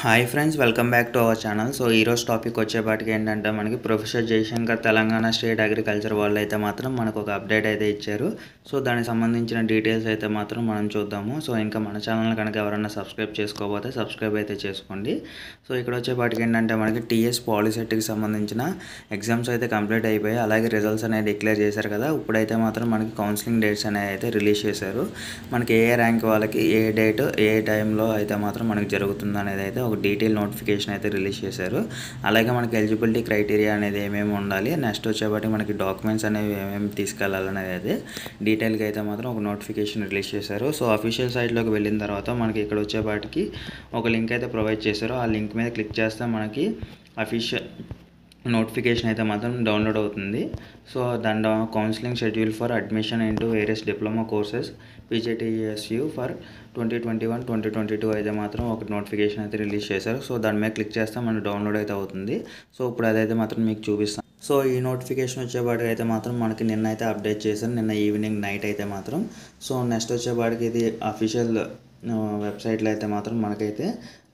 hi friends welcome back to our channel so ఈరోజు topic వచ్చేపాటికి ఏంటంటే మనకి professor Jayashankar Telangana state agriculture వాళ్ళు అయితే మాత్రం మనకు ఒక అప్డేట్ అయితే ఇచ్చారు సో దానికి సంబంధించిన డీటెయిల్స్ అయితే మాత్రం మనం చూద్దాము సో ఇంకా మన ఛానల్ కనుక ఎవరైనా సబ్స్క్రైబ్ చేసుకోకపోతే సబ్స్క్రైబ్ అయితే చేసుకోండి సో ఇక్కడ వచ్చేపాటికి ఏంటంటే మనకి టీఎస్ పాలిసెట్కి సంబంధించిన ఎగ్జామ్స్ అయితే కంప్లీట్ అయిపోయాయి అలాగే రిజల్ట్స్ అనేవి డిక్లేర్ చేశారు కదా ఇప్పుడైతే మాత్రం మనకి కౌన్సిలింగ్ డేట్స్ అనేవి అయితే రిలీజ్ చేశారు మనకి ఏ ర్యాంక్ వాళ్ళకి ఏ డేట్ ఏ టైంలో అయితే మాత్రం మనకి జరుగుతుంది అనేది అయితే ఒక డీటెయిల్ నోటిఫికేషన్ అయితే రిలీజ్ చేశారు అలాగే మనకి ఎలిజిబిలిటీ క్రైటీరియా అనేది ఏమేమి ఉండాలి నెక్స్ట్ వచ్చేపాటి మనకి డాక్యుమెంట్స్ అనేవి ఏమేమి తీసుకెళ్ళాలనేది అయితే డీటెయిల్గా అయితే మాత్రం ఒక నోటిఫికేషన్ రిలీజ్ చేశారు సో అఫీషియల్ సైట్లోకి వెళ్ళిన తర్వాత మనకి ఇక్కడ వచ్చేపాటికి ఒక లింక్ అయితే ప్రొవైడ్ చేశారు ఆ లింక్ మీద క్లిక్ చేస్తే మనకి అఫీషియల్ నోటిఫికేషన్ అయితే మాత్రం డౌన్లోడ్ అవుతుంది సో దాని counselling schedule for admission into various diploma courses PJTSU for twenty twenty one twenty twenty two అయితే మాత్రం ఒక నోటిఫికేషన్ అయితే రిలీజ్ చేశారు సో దాని మీద క్లిక్ చేస్తే మనకు డౌన్లోడ్ అయితే అవుతుంది సో ఇప్పుడు అదైతే మాత్రం మీకు చూపిస్తాను సో ఈ నోటిఫికేషన్ వచ్చేపాటికి అయితే మాత్రం మనకి నిన్న అయితే అప్డేట్ చేశారు నిన్న ఈవినింగ్ నైట్ అయితే మాత్రం సో నెక్స్ట్ వచ్చేపాటికి ఇది అఫీషియల్ వెబ్సైట్లో అయితే మాత్రం మనకైతే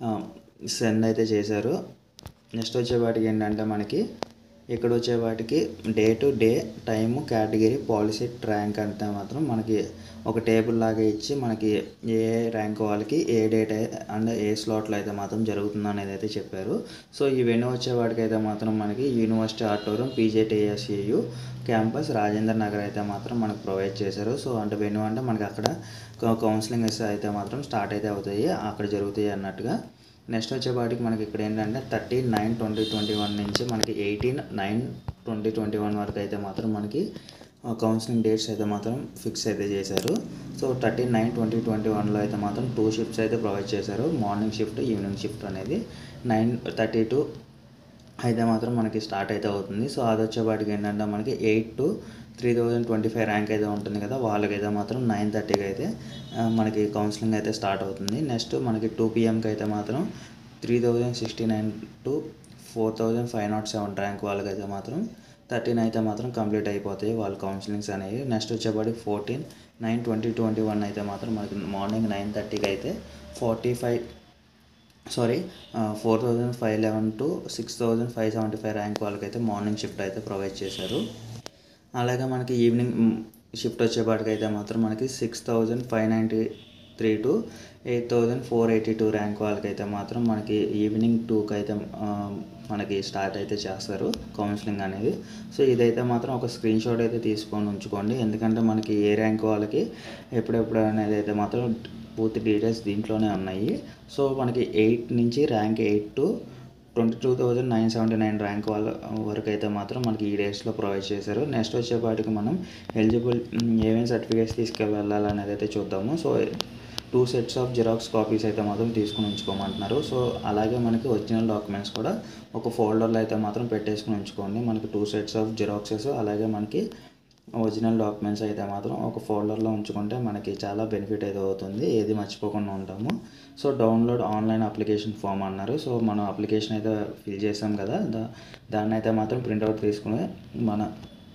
సెండ్ అయితే చేశారు నెక్స్ట్ వచ్చేవాటికి ఏంటంటే మనకి ఇక్కడ వచ్చేవాటికి day to day time category policy rank అంటే మాత్రం మనకి ఒక టేబుల్ లాగా ఇచ్చి మనకి ఏ ర్యాంక్ వాళ్ళకి ఏ డేట్ అండ్ ఏ స్లాట్లో అయితే మాత్రం జరుగుతుంది అనేది అయితే చెప్పారు సో ఈ వెన్యూ వచ్చేవాటికి అయితే మాత్రం మనకి university auditorium PJTSAU campus Rajendranagar అయితే మాత్రం మనకు ప్రొవైడ్ చేశారు సో అంటే వెన్యూ అంటే మనకి అక్కడ కౌన్సిలింగ్ అయితే మాత్రం స్టార్ట్ అయితే అవుతాయి అక్కడ జరుగుతాయి అన్నట్టుగా నెక్స్ట్ వచ్చేపాటికి మనకి ఇక్కడ ఏంటంటే thirty nine twenty twenty one నుంచి మనకి eighteen nine twenty twenty one వరకు అయితే మాత్రం మనకి కౌన్సిలింగ్ డేట్స్ అయితే మాత్రం ఫిక్స్ అయితే చేశారు so thirty nine twenty twenty వన్లో అయితే మాత్రం టూ షిఫ్ట్స్ అయితే ప్రొవైడ్ చేశారు మార్నింగ్ షిఫ్ట్ ఈవినింగ్ షిఫ్ట్ అనేది నైన్ థర్టీ టూ అయితే మాత్రం మనకి స్టార్ట్ అయితే అవుతుంది సో అది వచ్చేపాటికి ఏంటంటే మనకి eight to three thousand twenty five rank అయితే ఉంటుంది కదా వాళ్ళకైతే మాత్రం నైన్ థర్టీకి అయితే మనకి కౌన్సిలింగ్ అయితే స్టార్ట్ అవుతుంది నెక్స్ట్ మనకి టూ పిఎంకి అయితే మాత్రం three thousand sixty nine to four thousand five naught seven rank వాళ్ళకైతే మాత్రం థర్టీన్ అయితే మాత్రం కంప్లీట్ అయిపోతాయి వాళ్ళ కౌన్సిలింగ్స్ అనేవి నెక్స్ట్ వచ్చేపాటికి fourteen nine twenty twenty one అయితే మాత్రం మనకి మార్నింగ్ నైన్ థర్టీకి అయితే forty five sorry four thousand five eleven to six thousand five seventy five rank వాళ్ళకైతే మార్నింగ్ షిఫ్ట్ అయితే ప్రొవైడ్ చేశారు అలాగే మనకి ఈవినింగ్ షిఫ్ట్ వచ్చేపాటికైతే మాత్రం మనకి six thousand five ninety three to eight thousand four eighty two rank వాళ్ళకైతే మాత్రం మనకి ఈవినింగ్ టూకి అయితే మనకి స్టార్ట్ అయితే చేస్తారు కౌన్సిలింగ్ అనేది సో ఇదైతే మాత్రం ఒక స్క్రీన్ షాట్ అయితే తీసుకొని ఉంచుకోండి ఎందుకంటే మనకి ఏ ర్యాంక్ వాళ్ళకి ఎప్పుడెప్పుడు అనేది అయితే మాత్రం పూర్తి డీటెయిల్స్ దీంట్లోనే ఉన్నాయి సో మనకి ఎయిట్ నుంచి rank eight to twenty two thousand nine seventy nine rank వాళ్ళ వరకు అయితే మాత్రం మనకి ఈ డేస్లో ప్రొవైడ్ చేశారు నెక్స్ట్ వచ్చేపాటికి మనం ఎలిజిబుల్ ఏమేమి సర్టిఫికేట్స్ తీసుకెళ్ళాలనేది అయితే చూద్దాము so two sets of xerox copies అయితే మాత్రం తీసుకుని ఉంచుకోమంటున్నారు సో అలాగే మనకి ఒరిజినల్ డాక్యుమెంట్స్ కూడా ఒక ఫోల్డర్లో అయితే మాత్రం పెట్టేసుకుని ఉంచుకోండి మనకి టూ సెట్స్ ఆఫ్ జిరాక్సెస్ అలాగే మనకి ఒరిజినల్ డాక్యుమెంట్స్ అయితే మాత్రం ఒక ఫోల్డర్లో ఉంచుకుంటే మనకి చాలా బెనిఫిట్ అయితే అవుతుంది ఏది మర్చిపోకుండా ఉంటాము so download online application form అన్నారు సో మనం అప్లికేషన్ అయితే ఫిల్ చేసాం కదా దా దాన్ని అయితే మాత్రం ప్రింట్అవుట్ తీసుకుని మన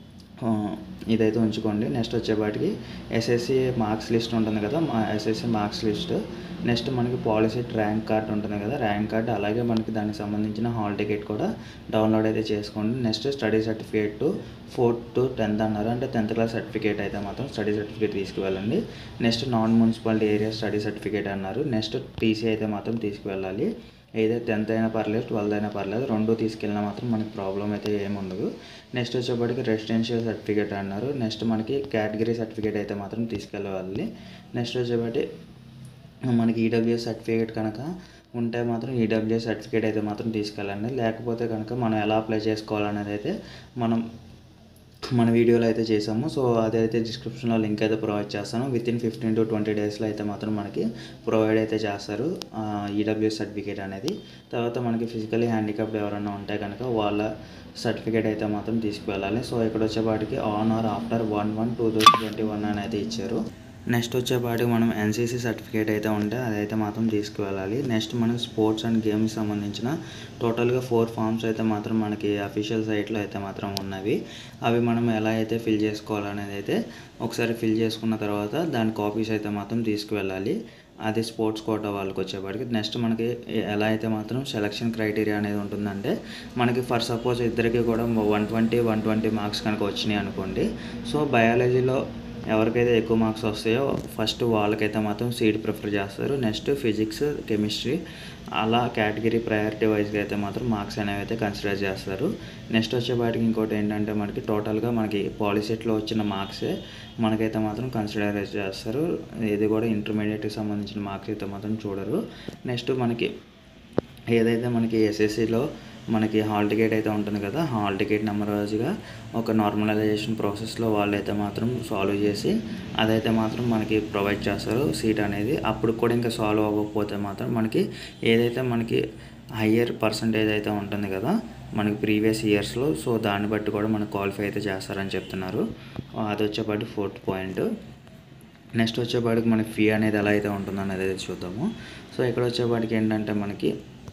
ఇదైతే ఉంచుకోండి నెక్స్ట్ వచ్చేపాటికి ఎస్ఎస్సి మార్క్స్ లిస్ట్ ఉంటుంది కదా మా ఎస్ఎస్సి మార్క్స్ లిస్ట్ నెక్స్ట్ మనకి పాలసీ ర్యాంక్ కార్డ్ ఉంటుంది కదా ర్యాంక్ కార్డ్ అలాగే మనకి దానికి సంబంధించిన హాల్ టికెట్ కూడా డౌన్లోడ్ అయితే చేసుకోండి next study certificate to fourth to tenth అన్నారు అంటే టెన్త్ క్లాస్ సర్టిఫికేట్ అయితే మాత్రం స్టడీ సర్టిఫికేట్ తీసుకువెళ్ళండి next non municipality area study certificate అన్నారు నెక్స్ట్ టీసీ అయితే మాత్రం తీసుకువెళ్ళాలి ఏదైతే టెన్త్ అయినా పర్లేదు ట్వెల్త్ అయినా పర్లేదు రెండు తీసుకెళ్ళినా మాత్రం మనకి ప్రాబ్లం అయితే ఏముండదు నెక్స్ట్ వచ్చేప్పటికి రెసిడెన్షియల్ సర్టిఫికేట్ అన్నారు నెక్స్ట్ మనకి కేటగిరీ సర్టిఫికేట్ అయితే మాత్రం తీసుకెళ్ళవాలి నెక్స్ట్ వచ్చేప్పటి మనకి ఈడబ్ల్యూఎస్ సర్టిఫికేట్ కనుక ఉంటే మాత్రం ఈడబ్ల్యూఎస్ సర్టిఫికేట్ అయితే మాత్రం తీసుకెళ్ళండి లేకపోతే కనుక మనం ఎలా అప్లై చేసుకోవాలనేది అయితే మనం మన వీడియోలో అయితే చేసాము సో అదైతే డిస్క్రిప్షన్లో లింక్ అయితే ప్రొవైడ్ చేస్తాను within fifteen to twenty డేస్లో అయితే మాత్రం మనకి ప్రొవైడ్ అయితే చేస్తారు ఈడబ్ల్యూఎస్ సర్టిఫికేట్ అనేది తర్వాత మనకి ఫిజికలీ హ్యాండిక్యాప్డ్ ఎవరైనా ఉంటే కనుక వాళ్ళ సర్టిఫికేట్ అయితే మాత్రం తీసుకువెళ్ళాలి సో ఇక్కడ వచ్చేపాటికి on or after one one two thousand twenty one అని అయితే ఇచ్చారు నెక్స్ట్ వచ్చేపాటికి మనం ఎన్సీసీ సర్టిఫికేట్ అయితే ఉంటే అదైతే మాత్రం తీసుకువెళ్ళాలి నెక్స్ట్ మనకి స్పోర్ట్స్ అండ్ గేమ్స్ సంబంధించిన టోటల్గా ఫోర్ ఫామ్స్ అయితే మాత్రం మనకి అఫీషియల్ సైట్లో అయితే మాత్రం ఉన్నవి అవి మనం ఎలా అయితే ఫిల్ చేసుకోవాలనేది అయితే ఒకసారి ఫిల్ చేసుకున్న తర్వాత దాని కాపీస్ అయితే మాత్రం తీసుకువెళ్ళాలి అది స్పోర్ట్స్ కోటా వాళ్ళకి వచ్చేప్పటికి నెక్స్ట్ మనకి ఎలా అయితే మాత్రం సెలక్షన్ క్రైటీరియా అనేది ఉంటుందంటే మనకి ఫర్ సపోజ్ ఇద్దరికి కూడా one twenty one twenty marks కనుక వచ్చినాయి అనుకోండి సో బయాలజీలో ఎవరికైతే ఎక్కువ మార్క్స్ వస్తాయో ఫస్ట్ వాళ్ళకైతే మాత్రం సీట్ ప్రిఫర్ చేస్తారు నెక్స్ట్ ఫిజిక్స్ కెమిస్ట్రీ అలా కేటగిరీ ప్రయారిటీ వైజ్గా అయితే మాత్రం మార్క్స్ అనేవి అయితే కన్సిడర్ చేస్తారు నెక్స్ట్ వచ్చేపాటికి ఇంకోటి ఏంటంటే మనకి టోటల్గా మనకి పాలిసెట్లో వచ్చిన మార్క్సే మనకైతే మాత్రం కన్సిడర్ చేస్తారు ఇది కూడా ఇంటర్మీడియట్కి సంబంధించిన మార్క్స్ అయితే మాత్రం చూడరు నెక్స్ట్ మనకి ఏదైతే మనకి ఎస్ఎస్సిలో మనకి హాల్ టికెట్ అయితే ఉంటుంది కదా హాల్ టికెట్ నెంబర్ వైజ్గా ఒక నార్మలైజేషన్ ప్రాసెస్లో వాళ్ళైతే మాత్రం సాల్వ్ చేసి అదైతే మాత్రం మనకి ప్రొవైడ్ చేస్తారు సీట్ అనేది అప్పుడు కూడా ఇంకా సాల్వ్ అవ్వకపోతే మాత్రం మనకి ఏదైతే మనకి హయ్యర్ పర్సంటేజ్ అయితే ఉంటుంది కదా మనకి ప్రీవియస్ ఇయర్స్లో సో దాన్ని బట్టి కూడా మనకు క్వాలిఫై అయితే చేస్తారని చెప్తున్నారు అది వచ్చేపాటి ఫోర్త్ పాయింట్ నెక్స్ట్ వచ్చేపాటికి మనకి ఫీ అనేది ఎలా అయితే ఉంటుందో అనేది అయితే చూద్దాము సో ఇక్కడ వచ్చేపాటికి ఏంటంటే మనకి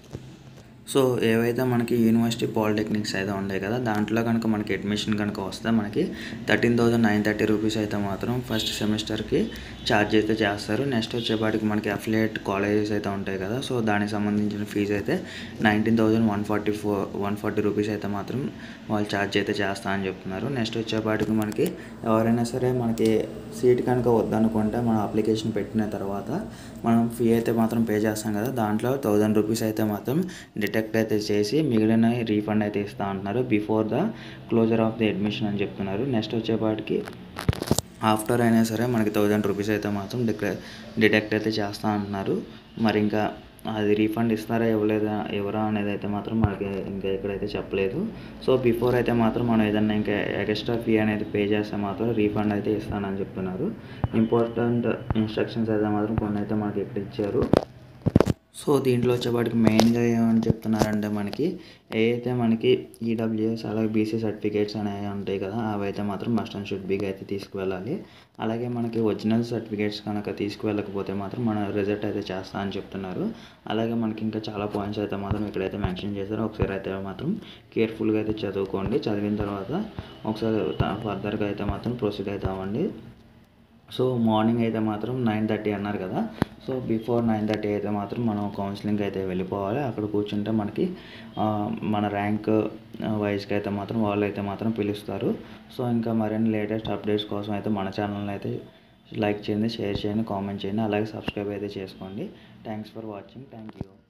సో ఏవైతే మనకి యూనివర్సిటీ పాలిటెక్నిక్స్ అయితే ఉన్నాయి కదా దాంట్లో కనుక మనకి అడ్మిషన్ కనుక వస్తే మనకి thirteen thousand nine thirty rupees అయితే మాత్రం ఫస్ట్ సెమిస్టర్కి ఛార్జ్ అయితే చేస్తారు నెక్స్ట్ వచ్చేపాటికి మనకి అఫిలియేట్ కాలేజెస్ అయితే ఉంటాయి కదా సో దానికి సంబంధించిన ఫీజు అయితే nineteen thousand one forty four one forty rupees అయితే మాత్రం వాళ్ళు ఛార్జ్ అయితే చేస్తా అని చెప్తున్నారు నెక్స్ట్ వచ్చేపాటికి మనకి ఎవరైనా సరే మనకి సీట్ కనుక వద్దనుకుంటే మనం అప్లికేషన్ పెట్టిన తర్వాత మనం ఫీ అయితే మాత్రం పే చేస్తాం కదా దాంట్లో థౌజండ్ రూపీస్ అయితే మాత్రం డిటెక్ట్ అయితే చేసి మిగిలిన రీఫండ్ అయితే ఇస్తా అంటున్నారు before the closure of the admission అని చెప్తున్నారు నెక్స్ట్ వచ్చేపాటికి ఆఫ్టర్ అయినా సరే మనకి థౌజండ్ రూపీస్ అయితే మాత్రం డిక్లే డిటెక్ట్ అయితే చేస్తా అంటున్నారు మరి ఇంకా అది రీఫండ్ ఇస్తారా ఇవ్వలేదా ఎవరా అనేది అయితే మాత్రం మనకి ఇంకా ఇక్కడైతే చెప్పలేదు సో బిఫోర్ అయితే మాత్రం మనం ఏదన్నా ఇంకా ఎక్స్ట్రా ఫీ అనేది పే చేస్తే మాత్రం రీఫండ్ అయితే ఇస్తానని చెప్తున్నారు ఇంపార్టెంట్ ఇన్స్ట్రక్షన్స్ అయితే మాత్రం కొన్ని అయితే మనకి ఇక్కడ ఇచ్చారు సో దీంట్లో వచ్చేపాటికి మెయిన్గా ఏమని చెప్తున్నారంటే మనకి ఏదైతే మనకి ఈడబ్ల్యూఎస్ అలాగే బీసీ సర్టిఫికేట్స్ అనేవి ఉంటాయి కదా అవి అయితే మాత్రం మస్ట్ అండ్ షుడ్ బీగా అయితే తీసుకువెళ్ళాలి అలాగే మనకి ఒరిజినల్ సర్టిఫికేట్స్ కనుక తీసుకువెళ్ళకపోతే మాత్రం మన రిజల్ట్ అయితే చేస్తా అని చెప్తున్నారు అలాగే మనకి ఇంకా చాలా పాయింట్స్ అయితే మాత్రం ఇక్కడైతే మెన్షన్ చేశారు ఒకసారి అయితే మాత్రం కేర్ఫుల్గా అయితే చదువుకోండి చదివిన తర్వాత ఒకసారి ఫర్దర్గా అయితే మాత్రం ప్రొసీడ్ అయితే అవ్వండి సో మార్నింగ్ అయితే మాత్రం నైన్ థర్టీ అన్నారు కదా సో బిఫోర్ నైన్ థర్టీ అయితే మాత్రం మనం కౌన్సిలింగ్ అయితే వెళ్ళిపోవాలి అక్కడ కూర్చుంటే మనకి ఆ, మన ర్యాంక్ వైజ్కి అయితే మాత్రం వాళ్ళు అయితే మాత్రం పిలుస్తారు సో ఇంకా మరిన్ని లేటెస్ట్ అప్డేట్స్ కోసం అయితే మన ఛానల్ని అయితే లైక్ చేయండి షేర్ చేయండి కామెంట్ చేయండి అలాగే సబ్స్క్రైబ్ అయితే చేసుకోండి thanks for watching thank you